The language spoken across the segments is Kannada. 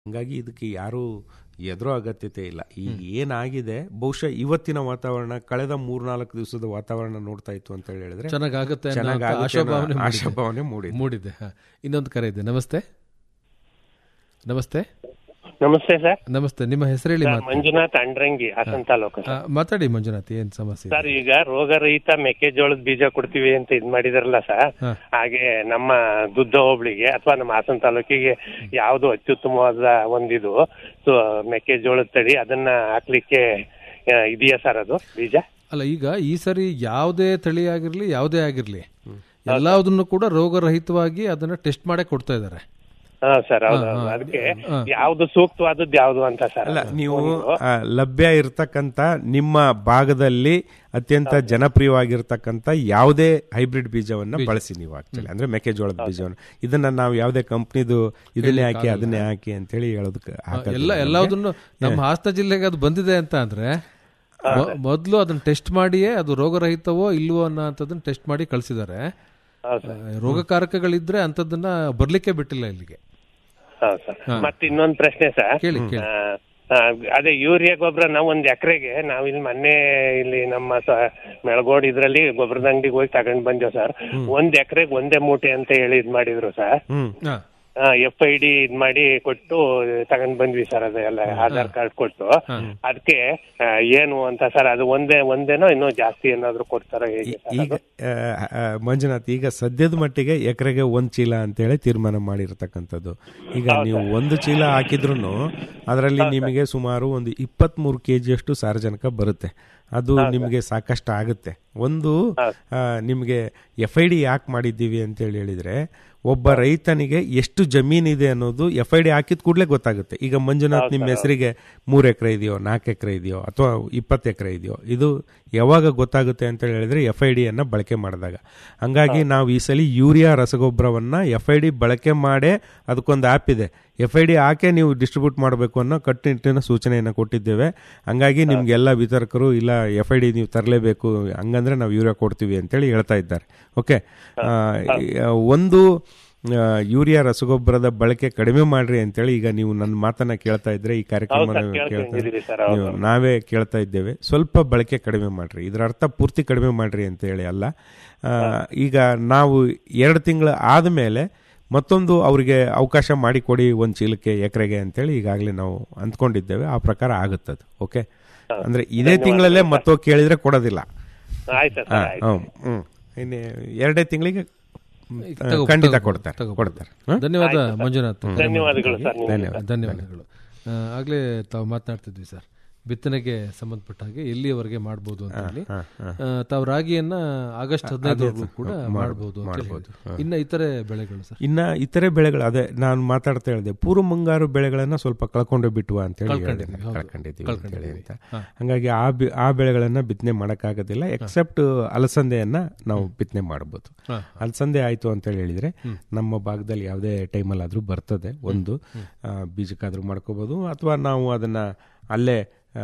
ಹಂಗಾಗಿ ಇದಕ್ಕೆ ಯಾರೂ ಎದುರೋ ಅಗತ್ಯತೆ ಇಲ್ಲ ಈಗ ಏನಾಗಿದೆ ಬಹುಶಃ ಇವತ್ತಿನ ವಾತಾವರಣ ಕಳೆದ ಮೂರ್ನಾಲ್ಕು ದಿವಸದ ವಾತಾವರಣ ನೋಡ್ತಾ ಇತ್ತು ಅಂತ ಹೇಳಿದ್ರೆ ಚೆನ್ನಾಗಾಗುತ್ತೆ ಅನ್ನೋ ಚೆನ್ನಾಗಾಗುತ್ತೆ ಆಶಾಭಾವನೆ ಅನ್ನೋ ಮೂಡಿದೆ. ಆಶಾಭಾವನೆ ಮೂಡಿದೆ ಮೂಡಿದೆ ಹ. ಇನ್ನೊಂದು ಕರೆ ಇದೆ ನಮಸ್ತೆ ನಮಸ್ತೆ ನಮಸ್ತೆ ಸರ್ ನಮಸ್ತೆ ನಿಮ್ಮ ಹೆಸರು ಹೇಳಿ ಸರ್, ಮಾತು ಮಂಜುನಾಥ್ ಅಂಡ್ರಂಗಿ ಹಾಸನ ತಾಲೂಕು ಆ, ಮಾತಾಡಿ ಮಂಜುನಾಥ್ ಏನ್ ಸಮಸ್ಯೆ ಇದೆ? ಸರ್ ಈಗ ರೋಗರಹಿತ ಮೆಕ್ಕೆಜೋಳದ ಬೀಜ ಕೊಡ್ತೀವಿ ಅಂತ ಇದ್ ಮಾಡಿದಾರಲ್ಲ ಸರ್ ಹಾ. ಹಾಗೆ ನಮ್ಮ ದುದ್ದ ಹೋಬಳಿಗೆ ಅಥವಾ ನಮ್ಮ ಹಾಸನ ತಾಲೂಕಿಗೆ ಯಾವ್ದು ಅತ್ಯುತ್ತಮವಾದ ಒಂದಿದು ಸೊ, ಮೆಕ್ಕೆಜೋಳದ ತಳಿ ಅದನ್ನ ಹಾಕ್ಲಿಕ್ಕೆ ಆ, ಇದೆಯಾ ಸರ್ ಅದು ಬೀಜ ಅಲ್ಲ ಈಗ ಈ ಸರಿ ಯಾವುದೇ ತಳಿ ಆಗಿರ್ಲಿ ಯಾವುದೇ ಆಗಿರ್ಲಿ ಎಲ್ಲದನ್ನು ಕೂಡ ರೋಗರಹಿತವಾಗಿ ಅದನ್ನ ಟೆಸ್ಟ್ ಮಾಡೇ ಕೊಡ್ತಾ ಇದ್ದಾರೆ ಹಾ ಸರ್ ಹೌದು ಹೌದು. ಅದಕ್ಕೆ ಯಾವ್ದು ಸೂಕ್ತವಾದದ್ದು ಯಾವ್ದು ಅಂತ ಸರ್ ಅಲ್ಲ ನೀವು ಆ, ಲಭ್ಯ ಇರತಕ್ಕಂತ ನಿಮ್ಮ ಭಾಗದಲ್ಲಿ ಅತ್ಯಂತ ಜನಪ್ರಿಯವಾಗಿರ್ತಕ್ಕಂಥ ಯಾವುದೇ ಹೈಬ್ರಿಡ್ ಬೀಜವನ್ನ ಬಳಸಿ ನೀವು ಆಕ್ಚುಲಿ ಅಂದ್ರೆ ಮೆಕ್ಕೆಜೋಳದ ಬೀಜವನ್ನು ಇದನ್ನ ನಾವು ಯಾವುದೇ ಕಂಪ್ನಿದು ಇದನ್ನೇ ಹಾಕಿ ಅದನ್ನೇ ಹಾಕಿ ಅಂತ ಹೇಳಿ ಹೇಳೋದಕ್ಕೆ ಆಗೋದಿಲ್ಲ. ಎಲ್ಲ ಎಲ್ಲದನ್ನು ನಮ್ಮ ಹಾಸನ ಜಿಲ್ಲೆಗೆ ಅದು ಬಂದಿದೆ ಅಂತ ಅಂದ್ರೆ ಮೊ- ಮೊದ್ಲು ಅದನ್ನ ಟೆಸ್ಟ್ ಮಾಡಿಯೇ ಅದು ರೋಗರಹಿತವೋ ಇಲ್ವೋ ಅನ್ನೋಂಥದ್ದನ್ನ ಟೆಸ್ಟ್ ಮಾಡಿ ಕಳಿಸಿದ್ದಾರೆ ಹೌದು ಸರ್ ರೋಗಕಾರಕಗಳಿದ್ರೆ ಅಂಥದ್ದನ್ನ ಬರ್ಲಿಕ್ಕೆ ಬಿಟ್ಟಿಲ್ಲ ಇಲ್ಲಿಗೆ ಹೌದು ಸರ್ ಮತ್ತೆ ಇನ್ನೊಂದ್ ಪ್ರಶ್ನೆ ಸರ್ ಕೇಳಿ ಕೇಳಿ ಆ, ಆ, ಅದೇ ಯೂರಿಯಾ ಗೊಬ್ಬರ ನಾವು ಒಂದ್ ಎಕರೆಗೆ ನಾವು ಇಲ್ಲಿ ಮೊನ್ನೆ ಇಲ್ಲಿ ನಮ್ಮ ಸ- ಮೆಳಗೋಡ್ ಇದ್ರಲ್ಲಿ ಗೊಬ್ಬರದ ಅಂಗಡಿಗೆ ಹೋಗಿ ತಗೊಂಡ್ ಬಂದೇವ್ ಸರ್ ಒಂದ್ ಎಕರೆಗೆ ಒಂದೇ ಮೂಟೆ ಅಂತ ಹೇಳಿ ಇದ್ ಮಾಡಿದ್ರು ಸರ್ ಹ್ಮ್ ಹಾ. ಎಫ್ ಐ ಡಿ ಇದ್ ಮಾಡಿ ಕೊಟ್ಟು ತಗೊಂಡ್ ಬಂದ್ವಿ ಸರ್ ಅದೆಲ್ಲ ಆಧಾರ್ ಕಾರ್ಡ್ ಕೊಟ್ಟು ಅದಕ್ಕೆ ಆ, ಏನು ಅಂತ ಸರ್ ಅದು ಒಂದೇ ಒಂದೇನೋ ಇನ್ನೂ ಜಾಸ್ತಿ ಏನಾದ್ರು ಕೊಡ್ತಾರ ಹೇಗೆ ಸರ್ ಈಗ ಆ, ಆ, ಮಂಜುನಾಥ್ ಈಗ ಸದ್ಯದ ಮಟ್ಟಿಗೆ ಎಕರೆಗೆ ಒಂದ್ ಚೀಲ ಅಂತೇಳಿ ತೀರ್ಮಾನ ಮಾಡಿರ್ತಕ್ಕಂಥದ್ದು ಈಗ ನೀವು ಒಂದು ಚೀಲ ಹಾಕಿದ್ರು ಅದರಲ್ಲಿ ನಿಮಗೆ ಸುಮಾರು ಒಂದು ಇಪ್ಪತ್ತ್ ಮೂರು ಕೆ ಜಿಯಷ್ಟು ಸಾರಜನಕ ಬರುತ್ತೆ ಅದು ನಿಮಗೆ ಸಾಕಷ್ಟು ಆಗುತ್ತೆ ಒಂದು ಆ, ನಿಮಗೆ ಎಫ್ ಐ ಡಿ ಯಾಕೆ ಮಾಡಿದ್ದೀವಿ ಅಂತೇಳಿ ಹೇಳಿದ್ರೆ ಒಬ್ಬ ರೈತನಿಗೆ ಎಷ್ಟು ಜಮೀನಿದೆ ಅನ್ನೋದು ಎಫ್ ಐ ಡಿ ಹಾಕಿದ ಕೂಡಲೇ ಗೊತ್ತಾಗುತ್ತೆ ಈಗ ಮಂಜುನಾಥ್ ನಿಮ್ಮ ಹೆಸರಿಗೆ ಮೂರು ಎಕರೆ ಇದೆಯೋ ನಾಲ್ಕು ಎಕರೆ ಇದೆಯೋ ಅಥವಾ ಇಪ್ಪತ್ತು ಎಕರೆ ಇದೆಯೋ ಇದು ಯಾವಾಗ ಗೊತ್ತಾಗುತ್ತೆ ಅಂತ ಹೇಳಿದ್ರೆ ಎಫ್ ಐ ಡಿಯನ್ನು ಬಳಕೆ ಮಾಡಿದಾಗ ಹಂಗಾಗಿ ನಾವು ಈ ಸಲ ಯೂರಿಯಾ ರಸಗೊಬ್ಬರವನ್ನು ಎಫ್ ಐ ಡಿ ಬಳಕೆ ಮಾಡೇ ಅದಕ್ಕೊಂದು ಆ್ಯಪ್ ಇದೆ ಎಫ್ ಐ ಡಿ ಹಾಕೇ ನೀವು ಡಿಸ್ಟ್ರಿಬ್ಯೂಟ್ ಮಾಡಬೇಕು ಅನ್ನೋ ಕಟ್ಟುನಿಟ್ಟಿನ ಸೂಚನೆಯನ್ನು ಕೊಟ್ಟಿದ್ದೇವೆ ಹಂಗಾಗಿ ನಿಮ್ಗೆಲ್ಲ ವಿತರಕರು ಇಲ್ಲ ಎಫ್ ಐ ಡಿ ನೀವು ತರಲೇಬೇಕು ಹಂಗಂದ್ರೆ ನಾವು ಯೂರಿಯಾ ಕೊಡ್ತೀವಿ ಅಂತೇಳಿ ಹೇಳ್ತಾ ಇದ್ದಾರೆ ಓಕೆ ಒಂದು ಆ, ಯೂರಿಯಾ ರಸಗೊಬ್ಬರದ ಬಳಕೆ ಕಡಿಮೆ ಮಾಡ್ರಿ ಅಂತೇಳಿ ಈಗ ನೀವು ನನ್ನ ಮಾತನ್ನ ಕೇಳ್ತಾ ಇದ್ರೆ ಈ ಕಾರ್ಯಕ್ರಮ ಹೌದು ಸರ್, ಕೇಳ್ಕೊಂಡಿದ್ದೀವಿ ಸರ್, ನೀವು ನಾವೇ ಕೇಳ್ತಾ ಇದ್ದೇವೆ ಸ್ವಲ್ಪ ಬಳಕೆ ಕಡಿಮೆ ಮಾಡ್ರಿ ಇದರ ಅರ್ಥ ಪೂರ್ತಿ ಕಡಿಮೆ ಮಾಡ್ರಿ ಅಂತ ಹೇಳಿ ಅಲ್ಲ ಆ, ಈಗ ನಾವು ಎರಡು ತಿಂಗಳು ಆದಮೇಲೆ ಮತ್ತೊಂದು ಅವರಿಗೆ ಅವಕಾಶ ಮಾಡಿಕೊಡಿ ಒಂದು ಚೀಲಕ್ಕೆ ಎಕರೆಗೆ ಅಂತೇಳಿ ಈಗಾಗಲೇ ನಾವು ಅಂದ್ಕೊಂಡಿದ್ದೇವೆ ಆ ಪ್ರಕಾರ ಆಗುತ್ತದು ಓಕೆ ಅಂದ್ರೆ ಇದೇ ತಿಂಗಳಲ್ಲೇ ಮತ್ತೋಗಿ ಕೇಳಿದ್ರೆ ಕೊಡೋದಿಲ್ಲ ಆಯ್ತಾ ಹಾ, ಸರ್ ಆಯ್ತು ಹ್ಮ್, ಹ್ಮ್. ಇನ್ನು ಎರಡೇ ತಿಂಗಳಿಗೆ ಹ್ಮ್, ತಗೋ- ಖಂಡಿತ ತಗೋ- ಕೊಡ್ತಾರೆ ತಗೋ- ಕೊಡ್ತಾರೆ ಹ್ಮ್? ಧನ್ಯವಾದ ಮಂಜುನಾಥ್ ಧನ್ಯವಾದಗಳು ಸರ್ ನಿಮ್ಗೆ. ಧನ್ಯವಾದ ಧನ್ಯವಾದಗಳು ಆ, ಆಗ್ಲೇ ತಾವು ಮಾತನಾಡ್ತಿದ್ವಿ ಸರ್ ಬಿತ್ತನೆಗೆ ಸಂಬಂಧಪಟ್ಟ ಹಾಗೆ ಎಲ್ಲಿಯವರೆಗೆ ಮಾಡ್ಬೋದು ಅಂತ ಹೇಳಿ ಆ, ತಾವು ರಾಗಿಯನ್ನ ಆಗಸ್ಟ್ ಹದಿನೈದರವರೆಗೂ ಕೂಡ ಮಾಡ್ಬೋದು ಅಂತ ಹೇಳಿ. ಇನ್ನ ಇತರೆ ಬೆಳೆಗಳು ಸರ್ ಇನ್ನ ಇತರೆ ಬೆಳೆಗಳು ಅದೇ ನಾನು ಮಾತಾಡ್ತಾ ಹೇಳಿದೆ ಪೂರ್ವ ಮುಂಗಾರು ಬೆಳೆಗಳನ್ನ ಸ್ವಲ್ಪ ಕಳ್ಕೊಂಡೇ ಬಿಟ್ವಾ ಅಂತ ಹೇಳಿ ಕಳ್ಕೊಂಡಿದ್ದೀವಿ, ಹೌದು. ಕಳ್ಕೊಂಡಿದ್ದೀವಿ ಅಂತ ಹೇಳಿ ಅಂತ ಹಂಗಾಗಿ ಆ ಬಿ- ಆ ಬೆಳೆಗಳನ್ನ ಬಿತ್ತನೆ ಮಾಡೋಕ್ಕಾಗೋದಿಲ್ಲ ಎಕ್ಸೆಪ್ಟ್ ಅಲಸಂದೆಯನ್ನ ನಾವು ಬಿತ್ತನೆ ಮಾಡ್ಬೋದು ಹಾ. ಅಲಸಂದೆ ಆಯ್ತು ಅಂತ ಹೇಳಿ ಹೇಳಿದ್ರೆ ನಮ್ಮ ಭಾಗದಲ್ಲಿ ಯಾವುದೇ ಟೈಮಲ್ಲಾದ್ರೂ ಬರ್ತದೆ ಒಂದು ಆ, ಬೀಜಕ್ಕಾದ್ರೂ ಮಾಡ್ಕೋಬಹುದು ಅಥವಾ ನಾವು ಅದನ್ನ ಅಲ್ಲೇ ಆ,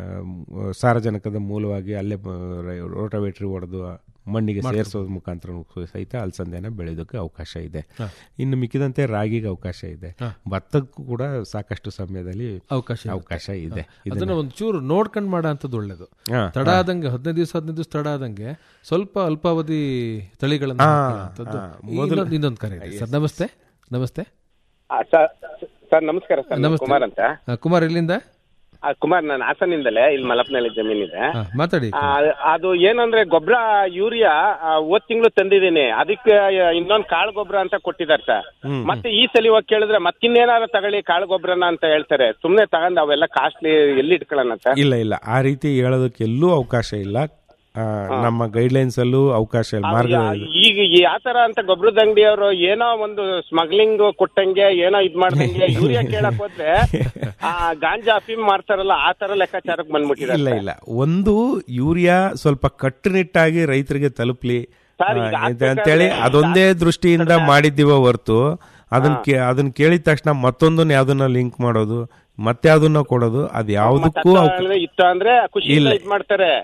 ಮ್, ಸಾರಜನಕದ ಮೂಲವಾಗಿ ಅಲ್ಲೇ ರೋಟವೇಟ್ರಿ ಹೊಡೆದು ಮಣ್ಣಿಗೆ ಸೇರಿಸೋದ್ರ ಮುಖಾಂತರ ಸಹಿತ ಅಲಸಂದೆನ ಬೆಳೆಯೋದಕ್ಕೆ ಅವಕಾಶ ಇದೆ ಇನ್ನು ಮಿಕ್ಕಿದಂತೆ ರಾಗಿಗೆ ಅವಕಾಶ ಇದೆ ಭತ್ತಕ್ಕೂ ಕೂಡ ಸಾಕಷ್ಟು ಸಮಯದಲ್ಲಿ ಅವಕಾಶ ಇದೆ. ಅವಕಾಶ ಇದೆ ಅದನ್ನ ಒಂಚೂರು ನೋಡ್ಕೊಂಡ್ ಮಾಡೋ ಅಂತದ್ದು ಒಳ್ಳೇದು ಹಾ, ತಡ ಆದಂಗೆ ಹದಿನೈದು ದಿವಸ ಹದಿನೈದು ದಿವಸ ತಡ ಆದಂಗೆ ಸ್ವಲ್ಪ ಅಲ್ಪಾವಧಿ ತಳಿಗಳನ್ನ ಹಾಕೊಳ್ಳುವಂಥದ್ದು. ಇನ್ನೊಂದು ಇನ್ನೊಂದು ಕರೆ ಇದೆ ಸರ್ ನಮಸ್ತೆ ನಮಸ್ತೆ ಆ, ಸರ್ ಸರ್ ನಮಸ್ಕಾರ ಸರ್ ನಾನು ನಮಸ್ತೆ. ಕುಮಾರ್ ಅಂತ ಆ, ಕುಮಾರ್ ಎಲ್ಲಿಂದ ಆ, ಕುಮಾರ್ ನಾನು ಹಾಸನಿಂದಲೇ ಇಲ್ಲಿ ಮಲಪ್ನಲ್ಲಿ ಜಮೀನಿದೆ ಆ, ಮಾತಾಡಿ ಆ, ಅದು ಏನಂದ್ರೆ ಗೊಬ್ಬರ ಯೂರಿಯಾ ಹೋದ್ ತಿಂಗಳು ತಂದಿದ್ದೀನಿ ಅದಕ್ಕೆ ಇನ್ನೊಂದು ಕಾಳು ಗೊಬ್ಬರ ಅಂತ ಕೊಟ್ಟಿದ್ದಾರೆ ಸರ್ ಮತ್ತೆ ಈ ಸಲ ಹೋಗಿ ಕೇಳಿದ್ರೆ ಮತ್ತಿನ್ನೇನಾರ ತಗೊಳ್ಳಿ ಕಾಳು ಗೊಬ್ಬರನ ಅಂತ ಹೇಳ್ತಾರೆ ಸುಮ್ನೆ ತಗೊಂಡ್ ಅವೆಲ್ಲ ಕಾಸ್ಟ್ಲಿ ಎಲ್ಲಿ ಇಟ್ಕೊಳ್ಳೋಣ ಸರ್ ಇಲ್ಲ ಇಲ್ಲ ಆ ರೀತಿ ಹೇಳೋದಕ್ಕೆ ಎಲ್ಲೂ ಅವಕಾಶ ಇಲ್ಲ ಆ, ನಮ್ಮ ಗೈಡ್ಲೈನ್ಸ್ ಅಲ್ಲೂ ಅವಕಾಶ ಇಲ್ಲ ಮಾರ್ಗ ಈಗ ಯಾವ ತರ ಅಂತ ಗೊಬ್ಬರದ ಅಂಗಡಿಯವರು ಏನೋ ಒಂದು ಸ್ಮಗ್ಲಿಂಗ್ ಕೊಟ್ಟಂಗೆ ಏನೋ ಇದ್ ಮಾಡ್ದಂಗೆ ಯೂರಿಯಾ ಕೇಳಕ್ ಹೋದ್ರೆ ಆ ಗಾಂಜಾ ಅಫೀಮ್ ಮಾಡ್ತಾರಲ್ಲ ಆ ತರ ಲೆಕ್ಕಾಚಾರಕ್ಕೆ ಇಲ್ಲ ಬಂದ್ಬಿಟ್ಟಿದ್ದಾರೆ ಇಲ್ಲ ಒಂದು ಯೂರಿಯಾ ಸ್ವಲ್ಪ ಕಟ್ಟುನಿಟ್ಟಾಗಿ ರೈತರಿಗೆ ತಲುಪ್ಲಿ ಸರ್, ಈಗ ಆ, ಅಂತ- ಅಂತೇಳಿ ಅದೊಂದೇ ದೃಷ್ಟಿಯಿಂದ ಮಾಡಿದ್ದೀವ ಹೊರ್ತು ಅದನ್ನ ಕೇ- ಅದನ್ನ ಕೇಳಿದ ತಕ್ಷಣ ಮತ್ತೊಂದನ್ನ ಯಾವ್ದನ್ನ ಲಿಂಕ್ ಮಾಡೋದು ಮತ್ತೆ ಯಾವ್ದನ್ನ ಕೊಡೋದು ಅದ್ ಯಾವ್ದಕ್ಕೂ ಅವಕ- ಅಂದ್ರೆ ಇತ್ತು ಅಂದ್ರೆ ಖುಷಿಯಿಂದ ಇದ್ ಮಾಡ್ತಾರೆ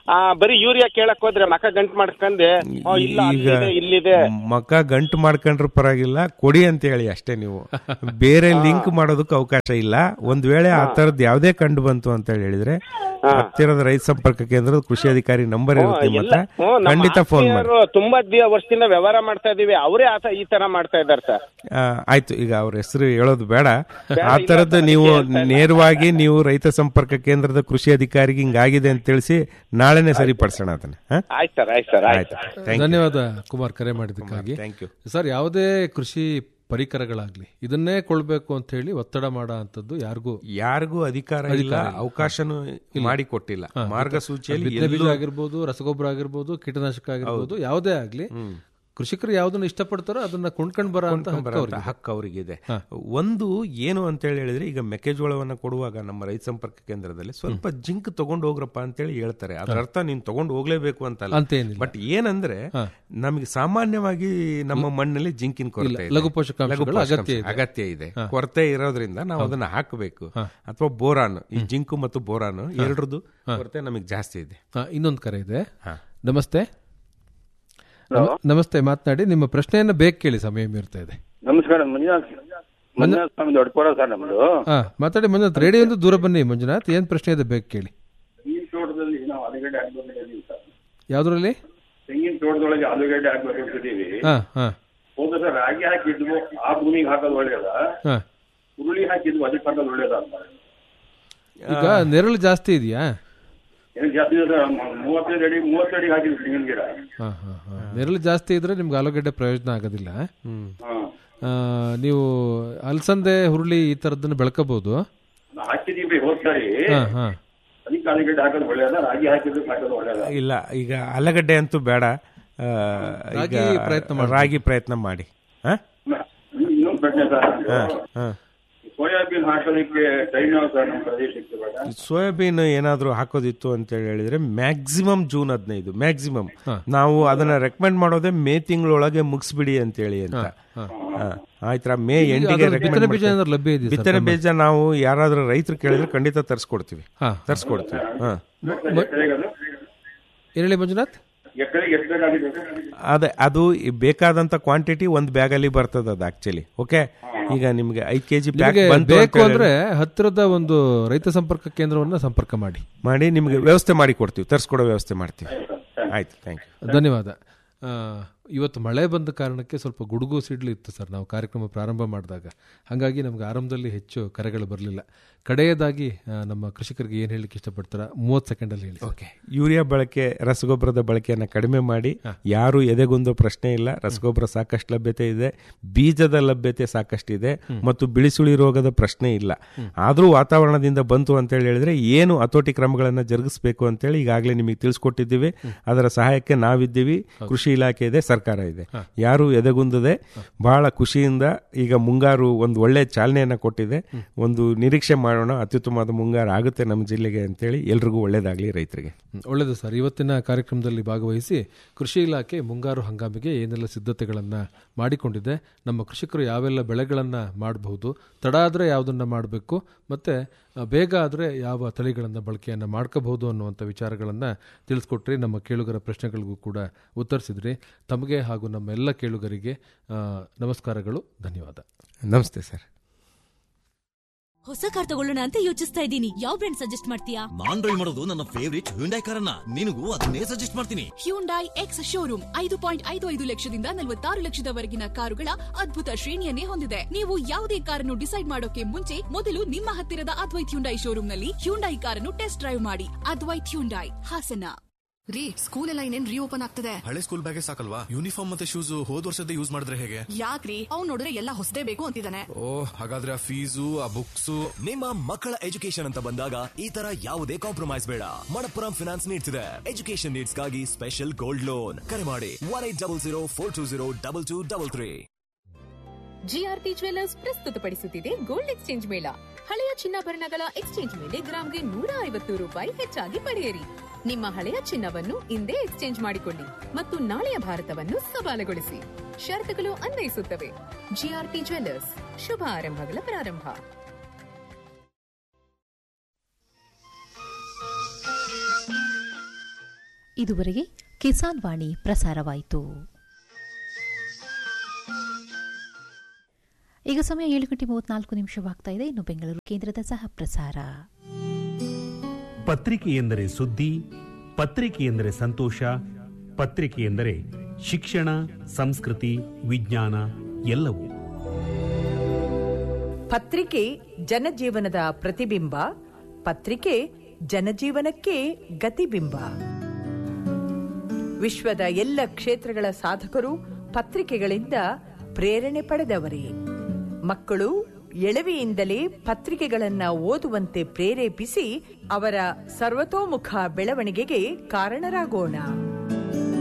ಆ ಬರೀ ಯೂರಿಯಾ ಕೇಳಕ್ ಹೋದ್ರೆ ಮಕ ಗಂಟ್ ಮಾಡ್ಕೊಂಡೆ ಓ, ಇಲ್ಲ ಈಗ ಅಲ್ಲಿದೆ ಇಲ್ಲಿದೆ ಮಕ ಗಂಟು ಮಾಡ್ಕೊಂಡ್ರು ಪರವಾಗಿಲ್ಲ ಕೊಡಿ ಅಂತ ಹೇಳಿ ಅಷ್ಟೇ ನೀವು ಬೇರೆ ಲಿಂಕ್ ಮಾಡೋದಕ್ಕೆ ಅವಕಾಶ ಇಲ್ಲ ಒಂದ್ ವೇಳೆ ಆ ತರದ್ ಯಾವ್ದೇ ಕಂಡು ಬಂತು ಅಂತ ಹೇಳಿ ಹೇಳಿದ್ರೆ ಹತ್ತಿರದ ರೈತ ಸಂಪರ್ಕ ಕೇಂದ್ರದ ಕೃಷಿ ಅಧಿಕಾರಿ ನಂಬರ್ ಇರುತ್ತೆ ನಿಮ್ಮ ಎಲ್ಲ ಹತ್ರ ಹ್ಮ್, ನಮ್ಮ ಖಂಡಿತ ಫೋನ್ ಮಾಡಿ ಆತ್ಮೀಯರು ತುಂಬಾ ದಿನ ವರ್ಷದಿಂದ ವ್ಯವಹಾರ ಮಾಡ್ತಾ ಇದೀವಿ ಅವರೇ ಆತ ಈ ತರ ಮಾಡ್ತಾ ಇದಾರೆ ಸರ್ ಆ, ಆಯ್ತು ಈಗ ಅವ್ರ ಹೆಸರು ಹೇಳೋದು ಬೇಡ ಆ ತರದ್ದು ನೀವು ನೇರವಾಗಿ ನೀವು ರೈತ ಸಂಪರ್ಕ ಕೇಂದ್ರದ ಕೃಷಿ ಅಧಿಕಾರಿಗೆ ಹಿಂಗಾಗಿದೆ ಅಂತ ತಿಳಿಸಿ ನಾಳೆನೆ ಸರಿಪಡಿಸೋಣ ಅದನ್ನ ಆಯ್ತು ಸರ್ ಆಯ್ತು ಸರ್ ಆಯ್ತು ಆಯ್ತು ಥ್ಯಾಂಕ್ ಧನ್ಯವಾದ ಕುಮಾರ್ ಕರೆ ಮಾಡಿದ್ದಕ್ಕಾಗಿ ಥ್ಯಾಂಕ್ ಯು ಸರ್ ಯಾವುದೇ ಕೃಷಿ ಪರಿಕರಗಳಾಗ್ಲಿ ಇದನ್ನೇ ಕೊಳ್ಬೇಕು ಅಂತ ಹೇಳಿ ಒತ್ತಡ ಮಾಡೋ ಅಂತದ್ದು ಯಾರಿಗೂ ಯಾರಿಗೂ ಅಧಿಕಾರ ಇಲ್ಲ ಅವಕಾಶನೂ ಮಾಡಿಕೊಟ್ಟಿಲ್ಲ ಮಾರ್ಗಸೂಚಿಯಲ್ಲಿ ಬಿತ್ತನೆ ಬೀಜ ಆಗಿರ್ಬೋದು ರಸಗೊಬ್ಬರ ಆಗಿರ್ಬೋದು ಕೀಟನಾಶಕ ಆಗಿರ್ಬೋದು ಯಾವುದೇ ಆಗ್ಲಿ ಕೃಷಿಕರು ಯಾವ್ದನ್ನ ಇಷ್ಟಪಡ್ತಾರೋ ಅದನ್ನ ಕೊಂಡ್ಕೊಂಡ್ ಬರೋ ಅಂತ ಹಕ್ಕು ಬರೋಂಥ ಅವ್ರಿಗೆ. ಹಕ್ಕು ಅವರಿಗಿದೆ ಒಂದು ಏನು ಅಂತ ಹೇಳಿ ಹೇಳಿದ್ರೆ ಈಗ ಮೆಕ್ಕೆಜೋಳವನ್ನ ಕೊಡುವಾಗ ನಮ್ಮ ರೈತ ಸಂಪರ್ಕ ಕೇಂದ್ರದಲ್ಲಿ ಸ್ವಲ್ಪ ಜಿಂಕ್ ತಗೊಂಡು ಹೋಗ್ರಪ್ಪ ಅಂತೇಳಿ ಹೇಳ್ತಾರೆ ಅದರ ಅರ್ಥ ನೀನ್ ತಗೊಂಡು ಹೋಗ್ಲೇಬೇಕು ಅಂತಲ್ಲ ಅಂತೇನಿಲ್ಲ. ಬಟ್ ಏನಂದ್ರೆ ನಮಗೆ ಸಾಮಾನ್ಯವಾಗಿ ನಮ್ಮ ಮಣ್ಣಲ್ಲಿ ಜಿಂಕಿನ ಕೊರತೆ ಇದೆ. ಲಘು ಪೋಷಕಾಂಶಗಳ ಲಘು ಅಗತ್ಯ ಇದೆ. ಅಗತ್ಯ ಇದೆ ಕೊರತೆ ಇರೋದ್ರಿಂದ ನಾವು ಅದನ್ನ ಹಾಕಬೇಕು ಅಥವಾ ಬೋರಾನ್ ಈ ಜಿಂಕು ಮತ್ತು ಬೋರಾನ್ ಎರಡರದ್ದು ಕೊರತೆ ನಮಗೆ ಜಾಸ್ತಿ ಇದೆ ಹಾ, ಇನ್ನೊಂದು ಕರೆ ಇದೆ ನಮಸ್ತೆ ನಮ- ನಮಸ್ತೆ ಮಾತನಾಡಿ ನಿಮ್ಮ ಪ್ರಶ್ನೆಯನ್ನ ಬೇಗ ಕೇಳಿ ಸಮಯ ಮೀರ್ತಾ ಇದೆ ನಮಸ್ಕಾರ ಮಂಜುನಾಥ್ ಮಂಜುನಾಥ್ ಸ್ವಾಮಿ ದೊಡ್ಡಪುರ ಸರ್ ನಮ್ದು ಹಾ ಮಾತಾಡಿ ಮಂಜುನಾಥ್ ರೇಡಿಯೋದಿಂದ ದೂರ ಬನ್ನಿ ಮಂಜುನಾಥ್ ಏನ್ ಪ್ರಶ್ನೆ ಇದೆ ಬೇಗ ಕೇಳಿ ತೆಂಗಿನ ತೋಟದಲ್ಲಿ ನಾವು ಆಲೂಗಡ್ಡೆ ಹಾಕ್ಬೇಕಿದ್ದೀವಿ ಸರ್ ಯಾವ್ದ್ರಲ್ಲಿ ತೆಂಗಿನ ತೋಟದೊಳಗೆ ಆಲೂಗಡ್ಡೆ ಹಾಕ್ಬೇಕಿದ್ದೀವಿ ಹಾ ಹಾ ಹೋದ ಸರ್ ರಾಗಿ ಹಾಕಿದ್ವು ಆ ಭೂಮಿಗೆ ಹಾಕೋದು ಒಳ್ಳೇದ ಹಾ ಹುರುಳಿ ಹಾಕಿದ್ವು ಅದಕ್ಕೆ ಹಾಕೋದು ಒಳ್ಳೇದ ಅಂತ ಈಗ ನೆರಳು ಜಾಸ್ತಿ ಇದೆಯಾ ಏನು ಜಾಸ್ತಿ ಇದೆ ಸರ್ ಮ- ಮೂವತ್ತೈದು ಅಡಿ ಮೂವತ್ತು ಅಡಿ ಹಾಕಿದ್ವಿ ತೆಂಗಿನ ಗಿಡ ಹಾ ಹಾ ಹಾ ನೆರಳು ಜಾಸ್ತಿ ಇದ್ರೆ ನಿಮ್ಗೆ ಆಲೂಗಡ್ಡೆ ಪ್ರಯೋಜನ ಆಗೋದಿಲ್ಲ ಹಾ ಆ, ನೀವು ಅಲಸಂದೆ ಹುರುಳಿ ಈ ತರದನ್ನ ಬೆಳ್ಕೋಬಹುದು ನಾವು ಹಾಕಿದೀವಿ ಹೋದ್ ಸಾರಿ ಹಾ ಹಾ ಅದಕ್ಕೆ ಆಲೂಗಡ್ಡೆ ಹಾಕೋದು ಒಳ್ಳೇದ ರಾಗಿ ಹಾಕಿದ್ರೆ ಹಾಕೋದು ಒಳ್ಳೇದ ಇಲ್ಲ ಈಗ ಆಲೂಗಡ್ಡೆ ಅಂತೂ ಬೇಡ ಆ, ಈಗ ರಾಗಿ ಪ್ರಯತ್ನ ಮಾಡಿ. ರಾಗಿ ಪ್ರಯತ್ನ ಮಾಡಿ ಹಾ ಇನ್ನೊಂದು ಪ್ರಶ್ನೆ ಸರ್ ನಮ್ದು. ಹಾ ಸೋಯಾಬೀನ್ ಹಾಕೋದಕ್ಕೆ ಟೈಮ್ ಯಾವ ಸರ್ ನಮ್ಮ ಪ್ರದೇಶಕ್ಕೆ ಇವಾಗ ಸೋಯಾಬೀನ್ ಏನಾದರೂ ಹಾಕೋದಿತ್ತು ಅಂತ ಹೇಳಿ ಹೇಳಿದ್ರೆ ಮ್ಯಾಕ್ಸಿಮಮ್ ಜೂನ್ ಹದಿನೈದು ಮ್ಯಾಕ್ಸಿಮಮ್ ನಾವು ಅದನ್ನ ರೆಕಮೆಂಡ್ ಮಾಡೋದೇ ಮೇ ತಿಂಗಳೊಳಗೆ ಮುಗಿಸ್ಬಿಡಿ ಅಂತ ಹೇಳಿ ಅಂತ ಹಾ. ಆಯ್ತಾ ಮೇ ಎಂಟಿಗೆ ಅದ್ರ ಬಿತ್ತನೆ ಬೀಜ ರೆಕಮೆಂಡ್ ಏನಾದ್ರು ಲಭ್ಯ ಇದೆಯಾ ಸರ್ ಬಿತ್ತನೆ ಬೀಜ ನಾವು ಯಾರಾದ್ರೂ ರೈತರು ಕೇಳಿದ್ರೆ ಖಂಡಿತ ತರಿಸ್ಕೊಡ್ತೀವಿ ಹಾ ತರಿಸ್ಕೊಡ್ತೀವಿ ಹಾ ಎಕರೆಗೆ ಅದು ಏನ್ ಹೇಳಿ ಮಂಜುನಾಥ್ ಎಕರೆಗೆ ಎಷ್ಟು ಬೇಕಾಗಿದೆ ಸರ್ ಅದೇ ಅದು ಈ ಬೇಕಾದಂತ ಕ್ವಾಂಟಿಟಿ ಒಂದ್ ಬ್ಯಾಗ್ ಅಲ್ಲಿ ಬರ್ತದ ಅದು ಆಕ್ಚುಲಿ ಓಕೆ ಈಗ ನಿಮ್ಗೆ ಐದ್ ಕೆಜಿ ಬ್ಯಾಗ್ ನಿಮಗೆ ಬಂತು ಬೇಕು ಅಂತ ಅಂದ್ರೆ ಹತ್ತಿರದ ಒಂದು ರೈತ ಸಂಪರ್ಕ ಕೇಂದ್ರವನ್ನ ಸಂಪರ್ಕ ಮಾಡಿ ಮಾಡಿ ನಿಮ್ಗೆ ವ್ಯವಸ್ಥೆ ಮಾಡಿ ಕೊಡ್ತೀವಿ ತರಿಸ್ಕೊಡೋ ವ್ಯವಸ್ಥೆ ಮಾಡ್ತೀವಿ ಆಯ್ತು ಥ್ಯಾಂಕ್ ಯು ಧನ್ಯವಾದ ಆ, ಇವತ್ತು ಮಳೆ ಬಂದ ಕಾರಣಕ್ಕೆ ಸ್ವಲ್ಪ ಗುಡುಗು ಸಿಡ್ಲು ಇತ್ತು ಸರ್ ನಾವು ಕಾರ್ಯಕ್ರಮ ಪ್ರಾರಂಭ ಮಾಡಿದಾಗ ಹಾಗಾಗಿ ನಮ್ಗೆ ಆರಂಭದಲ್ಲಿ ಹೆಚ್ಚು ಕರೆಗಳು ಬರಲಿಲ್ಲ ಕಡೆಯದಾಗಿ ಆ, ನಮ್ಮ ಕೃಷಿಕರಿಗೆ ಏನು ಹೇಳಲಿಕ್ಕೆ ಇಷ್ಟಪಡ್ತಾರ ಮೂವತ್ತು ಸೆಕೆಂಡಲ್ಲಿ ಹೇಳಿ ಸರ್. ಓಕೆ ಯೂರಿಯಾ ಬಳಕೆ ರಸಗೊಬ್ಬರದ ಬಳಕೆಯನ್ನು ಕಡಿಮೆ ಮಾಡಿ ಯಾರು ಎದೆಗೊಂದು ಪ್ರಶ್ನೆ ಇಲ್ಲ ರಸಗೊಬ್ಬರ ಸಾಕಷ್ಟು ಲಭ್ಯತೆ ಇದೆ ಬೀಜದ ಲಭ್ಯತೆ ಸಾಕಷ್ಟಿದೆ ಮತ್ತು ಬಿಳಿಸುಳಿ ರೋಗದ ಪ್ರಶ್ನೆ ಇಲ್ಲ ಆದರೂ ವಾತಾವರಣದಿಂದ ಬಂತು ಅಂತ ಹೇಳಿ ಹೇಳಿದ್ರೆ ಏನು ಹತೋಟಿ ಕ್ರಮಗಳನ್ನು ಜರುಗಿಸಬೇಕು ಅಂತೇಳಿ ಈಗಾಗಲೇ ನಿಮಗೆ ತಿಳಿಸ್ಕೊಟ್ಟಿದ್ದೀವಿ ಅದರ ಸಹಾಯಕ್ಕೆ ನಾವಿದ್ದೀವಿ ಕೃಷಿ ಇಲಾಖೆ ಇದೆ ಸರ್ಕಾರ ಇದೆ ಯಾರು ಎದೆಗುಂದದೆ ಬಹಳ ಖುಷಿಯಿಂದ ಈಗ ಮುಂಗಾರು ಒಂದು ಒಳ್ಳೆ ಚಾಲನೆಯನ್ನ ಕೊಟ್ಟಿದೆ ಒಂದು ನಿರೀಕ್ಷೆ ಮಾಡೋಣ ಅತ್ಯುತ್ತಮವಾದ ಮುಂಗಾರು ಆಗುತ್ತೆ ನಮ್ಮ ಜಿಲ್ಲೆಗೆ ಅಂತೇಳಿ ಎಲ್ರಿಗೂ ಒಳ್ಳೇದಾಗ್ಲಿ ರೈತರಿಗೆ ಹ್ಮ್, ಒಳ್ಳೆಯದು ಸರ್ ಇವತ್ತಿನ ಕಾರ್ಯಕ್ರಮದಲ್ಲಿ ಭಾಗವಹಿಸಿ ಕೃಷಿ ಇಲಾಖೆ ಮುಂಗಾರು ಹಂಗಾಮಿಗೆ ಏನೆಲ್ಲ ಸಿದ್ಧತೆಗಳನ್ನು ಮಾಡಿಕೊಂಡಿದೆ ನಮ್ಮ ಕೃಷಿಕರು ಯಾವೆಲ್ಲ ಬೆಳೆಗಳನ್ನು ಮಾಡಬಹುದು ತಡ ಆದರೆ ಯಾವುದನ್ನು ಮಾಡಬೇಕು ಮತ್ತು ಬೇಗ ಆದರೆ ಯಾವ ತಳಿಗಳನ್ನು ಬಳಕೆಯನ್ನು ಮಾಡ್ಕೋಬಹುದು ಅನ್ನುವಂಥ ವಿಚಾರಗಳನ್ನು ತಿಳಿಸ್ಕೊಟ್ರಿ ನಮ್ಮ ಕೇಳುಗರ ಪ್ರಶ್ನೆಗಳಿಗೂ ಕೂಡ ಉತ್ತರಿಸಿದ್ರಿ ತಮಗೆ ಹಾಗೂ ನಮ್ಮ ಎಲ್ಲ ಕೇಳುಗರಿಗೆ ಆ, ನಮಸ್ಕಾರಗಳು ಧನ್ಯವಾದ ನಮಸ್ತೆ ಸರ್ ಹೊಸ ಕಾರ್ ತಗೊಳ್ಳೋಣ ಅಂತ ಯೋಚಿಸ್ತಾ ಇದ್ದೀನಿ ಯಾವ ಬ್ರ್ಯಾಂಡ್ ಸಜೆಸ್ಟ್ ಮಾಡ್ತೀಯಾ ನಾನ್ ಡ್ರೈವ್ ಮಾಡೋದು ನನ್ನ ಫೇವರಿಟ್ ಹ್ಯುಂಡೈ ಕಾರನ್ನ ನಿನಗೂ ಅದನ್ನೇ ಸಜೆಸ್ಟ್ ಮಾಡ್ತೀನಿ ಹ್ಯುಂಡೈ ಎಕ್ಸ್ ಶೋರೂಮ್ ಐದು ಪಾಯಿಂಟ್ ಐದು ಐದು ಲಕ್ಷದಿಂದ ನಲವತ್ತಾರು ಲಕ್ಷದವರೆಗಿನ ಕಾರುಗಳ ಅದ್ಭುತ ಶ್ರೇಣಿಯನ್ನೇ ಹೊಂದಿದೆ ನೀವು ಯಾವುದೇ ಕಾರನ್ನು ಡಿಸೈಡ್ ಮಾಡೋಕೆ ಮುಂಚೆ ಮೊದಲು ನಿಮ್ಮ ಹತ್ತಿರದ ಅದ್ವೈತ್ ಹ್ಯುಂಡೈ ಶೋರೂಮ್ನಲ್ಲಿ ಹ್ಯುಂಡೈ ಕಾರನ್ನು ಟೆಸ್ಟ್ ಡ್ರೈವ್ ಮಾಡಿ ಅದ್ವೈತ್ ಹ್ಯುಂಡೈ ಹಾಸನ ರೀ ಸ್ಕೂಲ್ ಎಲ್ಲ ಇನ್ನೇನ್ ರೀಓಪನ್ ಆಗ್ತದೆ ಹಳೆ ಸ್ಕೂಲ್ ಬ್ಯಾಗೆ ಸಾಕಲ್ವಾ ಯೂನಿಫಾರ್ಮ್ ಮತ್ತೆ ಶೂಸ್ ಹೋದ್ ವರ್ಷದ ಯೂಸ್ ಮಾಡಿದ್ರೆ ಹೇಗೆ ಯಾಕ್ರಿ ಅವ್ನ್ ನೋಡಿದ್ರೆ ಎಲ್ಲ ಹೊಸದೇ ಬೇಕು ಅಂತಿದ್ದಾನೆ ಓ ಹಾಗಾದ್ರೆ ಆ ಫೀಸು ಆ ಬುಕ್ಸು ನಿಮ್ಮ ಮಕ್ಕಳ ಎಜುಕೇಶನ್ ಅಂತ ಬಂದಾಗ ಈ ತರ ಯಾವುದೇ ಕಾಂಪ್ರಮೈಸ್ ಬೇಡ ಮಣಪ್ಪುರಂ ಫಿನಾನ್ಸ್ ನೀಡ್ತಿದೆ ಎಜುಕೇಶನ್ ನೀಡ್ಸ್ಗಾಗಿ ಸ್ಪೆಷಲ್ ಗೋಲ್ಡ್ ಲೋನ್ ಕರೆ ಮಾಡಿ one eight double zero four two zero double two double three GRT jewellers ಪ್ರಸ್ತುತಪಡಿಸುತ್ತಿದೆ ಗೋಲ್ಡ್ ಎಕ್ಸ್ಚೇಂಜ್ ಮೇಳ ಹಳೆಯ ಚಿನ್ನಾಭರಣಗಳ ಎಕ್ಸ್ಚೇಂಜ್ ಮೇಲೆ ಗ್ರಾಮ್ಗೆ ನೂರ ಐವತ್ತು ರೂಪಾಯಿ ಹೆಚ್ಚಾಗಿ ಪಡೆಯಿರಿ ನಿಮ್ಮ ಹಳೆಯ ಚಿನ್ನವನ್ನು ಇಂದೇ ಎಕ್ಸ್ಚೇಂಜ್ ಮಾಡಿಕೊಳ್ಳಿ ಮತ್ತು ನಾಳೆಯ ಭಾರತವನ್ನು ಸವಾಲುಗೊಳಿಸಿ ಷರತ್ತುಗಳು ಅನ್ವಯಿಸುತ್ತವೆ ಜಿಆರ್ಟಿ ಜ್ವೆಲ್ಲರ್ಸ್ ಶುಭ ಆರಂಭಗಳ ಪ್ರಾರಂಭ ಇದುವರೆಗೆ ಕಿಸಾನ್ ವಾಣಿ ಪ್ರಸಾರವಾಯಿತು ಈಗ ಸಮಯ ಏಳು ಗಂಟೆ ಮೂವತ್ನಾಲ್ಕು ನಿಮಿಷವಾಗ್ತಾ ಇದೆ ಇನ್ನು ಬೆಂಗಳೂರು ಕೇಂದ್ರದ ಸಹ ಪ್ರಸಾರ ಪತ್ರಿಕೆ ಎಂದರೆ ಸುದ್ದಿ ಪತ್ರಿಕೆ ಎಂದರೆ ಸಂತೋಷ ಪತ್ರಿಕೆ ಎಂದರೆ ಶಿಕ್ಷಣ ಸಂಸ್ಕೃತಿ ವಿಜ್ಞಾನ ಎಲ್ಲವೂ ಪತ್ರಿಕೆ ಜನಜೀವನದ ಪ್ರತಿಬಿಂಬ ಪತ್ರಿಕೆ ಜನಜೀವನಕ್ಕೆ ಗತಿಬಿಂಬ ವಿಶ್ವದ ಎಲ್ಲ ಕ್ಷೇತ್ರಗಳ ಸಾಧಕರು ಪತ್ರಿಕೆಗಳಿಂದ ಪ್ರೇರಣೆ ಪಡೆದವರೇ ಮಕ್ಕಳು ಎಳವೆಯಿಂದಲೇ ಪತ್ರಿಕೆಗಳನ್ನ ಓದುವಂತೆ ಪ್ರೇರೇಪಿಸಿ ಅವರ ಸರ್ವತೋಮುಖ ಬೆಳವಣಿಗೆಗೆ ಕಾರಣರಾಗೋಣ